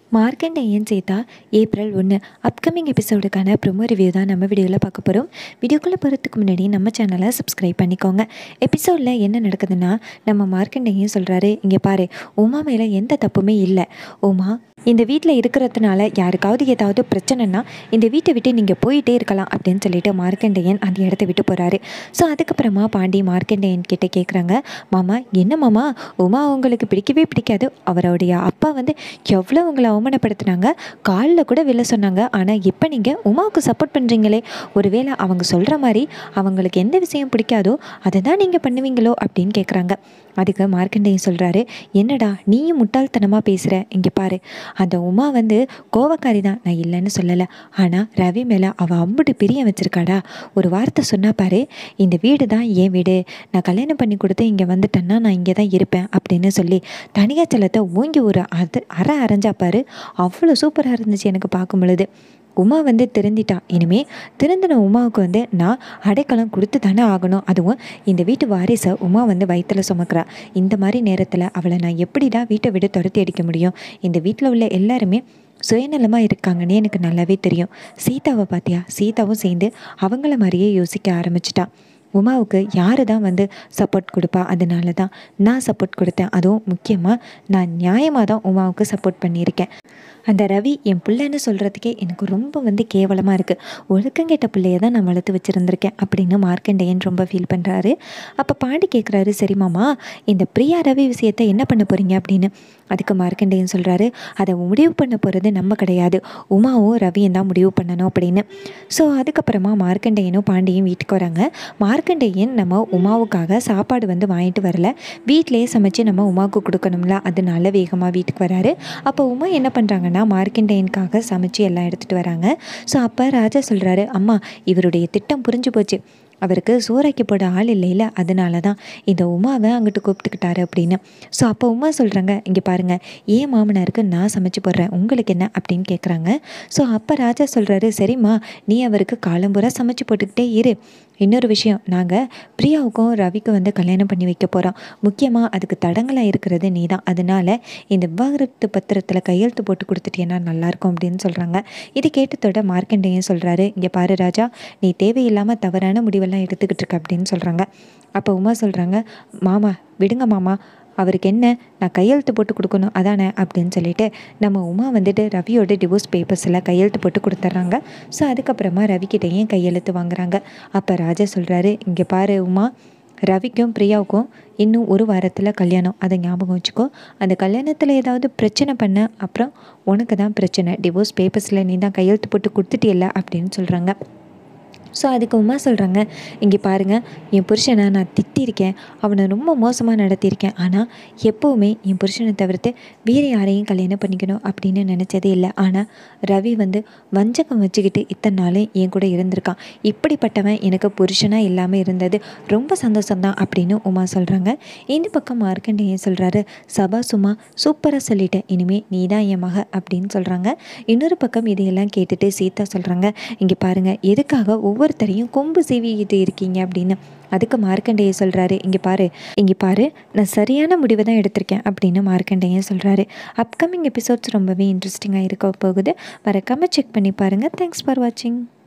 Markandeyan Seetha April ஒன்று upcoming எபிசோடுக்கான promo review தான் நம்ம வீடியோவில் பார்க்க போகிறோம் வீடியோக்குள்ளே போகிறதுக்கு முன்னாடி நம்ம சேனலை சப்ஸ்கிரைப் பண்ணிக்கோங்க எபிசோடில் என்ன நடக்குதுன்னா நம்ம மார்க்கண்டேயன் சொல்கிறாரு இங்கே பாரு உமா மேலே எந்த தப்புமே இல்லை உமா இந்த வீட்டில் இருக்கிறதுனால யாருக்காவது ஏதாவது பிரச்சனைனா இந்த வீட்டை விட்டு நீங்கள் போயிட்டே இருக்கலாம் அப்படின்னு சொல்லிட்டு மார்க்கண்டேயன் அந்த இடத்த விட்டு போகிறாரு ஸோ அதுக்கப்புறமா பாண்டி மார்க்கண்டேயன் கிட்ட கேட்குறாங்க மாமா என்ன மாமா உமா உங்களுக்கு பிடிக்கவே பிடிக்காது அவருடைய அப்பா வந்து எவ்வளோ உங்களை அவமானப்படுத்துனாங்க காலில் கூட விழ சொன்னாங்க ஆனால் இப்போ நீங்கள் உமாவுக்கு சப்போர்ட் பண்ணுறீங்களே ஒருவேளை அவங்க சொல்கிற மாதிரி அவங்களுக்கு எந்த விஷயம் பிடிக்காதோ அதை தான் நீங்கள் பண்ணுவீங்களோ அப்படின்னு கேட்குறாங்க அதுக்கு மார்க்கண்டேயன் சொல்கிறாரு என்னடா நீயும் முட்டாள்தனமாக பேசுகிற இங்கே பாரு அந்த உமா வந்து கோவக்காரி தான் நான் இல்லைன்னு சொல்லலை ஆனால் ரவி மேலே அவள் அம்புட்டு பிரியம் வச்சிருக்காடா ஒரு வார்த்தை சொன்னா பாரு இந்த வீடு தான் என் வீடு நான் கல்யாணம் பண்ணி கொடுத்து இங்கே வந்துட்டேன்னா நான் இங்கே தான் இருப்பேன் அப்படின்னு சொல்லி தனியாச்சலத்தை ஓங்கி ஒரு அது அரை அரைஞ்சா பாரு அவ்வளோ சூப்பராக இருந்துச்சு எனக்கு பார்க்கும் பொழுது உமா வந்து திருந்திட்டா இனிமே திருந்தின உமாவுக்கு வந்து நான் அடைக்கலம் கொடுத்து தானே ஆகணும் அதுவும் இந்த வீட்டு வாரிசை உமா வந்து வயிற்றில் சுமக்கிறா இந்த மாதிரி நேரத்தில் அவளை நான் எப்படிடா வீட்டை விட்டு துரத்தி அடிக்க முடியும் இந்த வீட்டில் உள்ள எல்லாருமே சுயநலமாக இருக்காங்கன்னு எனக்கு நல்லாவே தெரியும் சீதாவை பார்த்தியா சீதாவும் சேர்ந்து அவங்கள மாதிரியே யோசிக்க ஆரம்பிச்சிட்டா உமாவுக்கு யார் தான் வந்து சப்போர்ட் கொடுப்பா அதனால தான் நான் சப்போர்ட் கொடுத்தேன் அதுவும் முக்கியமாக நான் நியாயமாக தான் உமாவுக்கு சப்போர்ட் பண்ணியிருக்கேன் அந்த ரவி என் பிள்ளைன்னு சொல்கிறதுக்கே எனக்கு ரொம்ப வந்து கேவலமாக இருக்குது ஒழுக்கங்கெட்ட பிள்ளைய தான் நான் வளர்த்து வச்சுருந்துருக்கேன் அப்படின்னு மார்க்கண்டேயன் ரொம்ப ஃபீல் பண்ணுறாரு அப்போ பாண்டி கேட்குறாரு சரி மாமா இந்த பிரியா ரவி விஷயத்தை என்ன பண்ண போகிறீங்க அப்படின்னு அதுக்கு மார்க்கண்டேயன் சொல்கிறாரு அதை முடிவு பண்ண போகிறது நம்ம கிடையாது உமாவும் ரவியும் தான் முடிவு பண்ணணும் அப்படின்னு ஸோ அதுக்கப்புறமா மார்க்கண்டேயனும் பாண்டியும் வீட்டுக்கு வராங்க மார்க்கண்டேயன் நம்ம உமாவுக்காக சாப்பாடு வந்து வாங்கிட்டு வரல வீட்டிலேயே சமைச்சு நம்ம உமாவுக்கு கொடுக்கணும்ல அதனால வேகமாக வீட்டுக்கு வராரு அப்போ உமா என்ன பண்ணுறாங்கன்னா மார்க்கண்டேயனுக்காக சமைச்சு எல்லாம் எடுத்துகிட்டு வராங்க ஸோ அப்போ ராஜா சொல்கிறாரு அம்மா இவருடைய திட்டம் புரிஞ்சு போச்சு அவருக்கு சோறாக்கி போட ஆள் இல்லைல்ல அதனால தான் இந்த உமாவை அங்கிட்டு கூப்பிட்டுக்கிட்டாரு அப்படின்னு ஸோ அப்போ உமா சொல்கிறாங்க இங்கே பாருங்கள் ஏன் மாமனாருக்கு நான் சமைச்சு போடுறேன் உங்களுக்கு என்ன அப்படின்னு கேட்குறாங்க ஸோ அப்போ ராஜா சொல்கிறாரு சரிம்மா நீ அவருக்கு காலம்பூரா சமைச்சு போட்டுக்கிட்டே இரு இன்னொரு விஷயம் நாங்கள் பிரியாவுக்கும் ரவிக்கும் வந்து கல்யாணம் பண்ணி வைக்க போகிறோம் முக்கியமாக அதுக்கு தடங்களாக இருக்கிறது நீ தான் அதனால இந்த விவாகரத்து பத்திரத்தில் கையெழுத்து போட்டு கொடுத்துட்டேன்னா நல்லாயிருக்கும் அப்படின்னு சொல்கிறாங்க இது கேட்டதோட மார்க்கண்டேயன் சொல்கிறாரு இங்கே பாரு ராஜா நீ தேவையில்லாமல் தவறான முடிவெல்லாம் எடுத்துக்கிட்டு இருக்க அப்படின்னு சொல்கிறாங்க அப்போ உமா சொல்கிறாங்க மாமா விடுங்க மாமா அவருக்கு என்ன நான் கையெழுத்து போட்டு கொடுக்கணும் அதானே அப்படின்னு சொல்லிட்டு நம்ம உமா வந்துட்டு ரவியோட டிவோர்ஸ் பேப்பர்ஸில் கையெழுத்து போட்டு கொடுத்துட்றாங்க ஸோ அதுக்கப்புறமா ரவிக்கிட்டேயும் கையெழுத்து வாங்குறாங்க அப்போ ராஜா சொல்கிறாரு இங்கே பாரு உமா ரவிக்கும் பிரியாவுக்கும் இன்னும் ஒரு வாரத்தில் கல்யாணம் அதை ஞாபகம் வச்சுக்கோ அந்த கல்யாணத்தில் ஏதாவது பிரச்சனை பண்ண அப்புறம் உனக்கு தான் பிரச்சனை டிவோர்ஸ் பேப்பர்ஸில் நீ தான் கையெழுத்து போட்டு கொடுத்துட்டியல்ல அப்படின்னு சொல்கிறாங்க ஸோ அதுக்கு உமா சொல்கிறாங்க இங்கே பாருங்கள் என் புருஷனை நான் திட்டியிருக்கேன் அவனை ரொம்ப மோசமாக நடத்தியிருக்கேன் ஆனால் எப்போவுமே என் புருஷனை தவிர்த்து வேறு யாரையும் கல்யாணம் பண்ணிக்கணும் அப்படின்னு நினச்சதே இல்லை ஆனால் ரவி வந்து வஞ்சகம் வச்சுக்கிட்டு இத்தனை நாளும் என் கூட இருந்திருக்கான் இப்படிப்பட்டவன் எனக்கு புருஷனாக இல்லாமல் இருந்தது ரொம்ப சந்தோஷம்தான் அப்படின்னு உமா சொல்கிறாங்க இந்த பக்கம் மார்க்கண்டேயன் சொல்கிறாரு சபா சும்மா சூப்பராக சொல்லிட்டேன் இனிமேல் நீ தான் என் மக அப்படின்னு சொல்கிறாங்க இன்னொரு பக்கம் இதையெல்லாம் கேட்டுட்டு சீதா சொல்கிறாங்க இங்கே பாருங்கள் எதுக்காக ஒவ்வொரு ஒவ்வொருத்தரையும் கொம்பு சீவிக்கிட்டு இருக்கீங்க அப்படின்னு அதுக்கு மார்க்கண்டேயன் சொல்கிறாரு இங்கே பாரு இங்கே பாரு நான் சரியான முடிவை தான் எடுத்திருக்கேன் அப்படின்னு மார்க்கண்டேயன் சொல்கிறாரு அப்கமிங் எபிசோட்ஸ் ரொம்பவே இன்ட்ரெஸ்டிங்காக இருக்க போகுது மறக்காமல் செக் பண்ணி பாருங்கள் தேங்க்ஸ் ஃபார் வாட்சிங்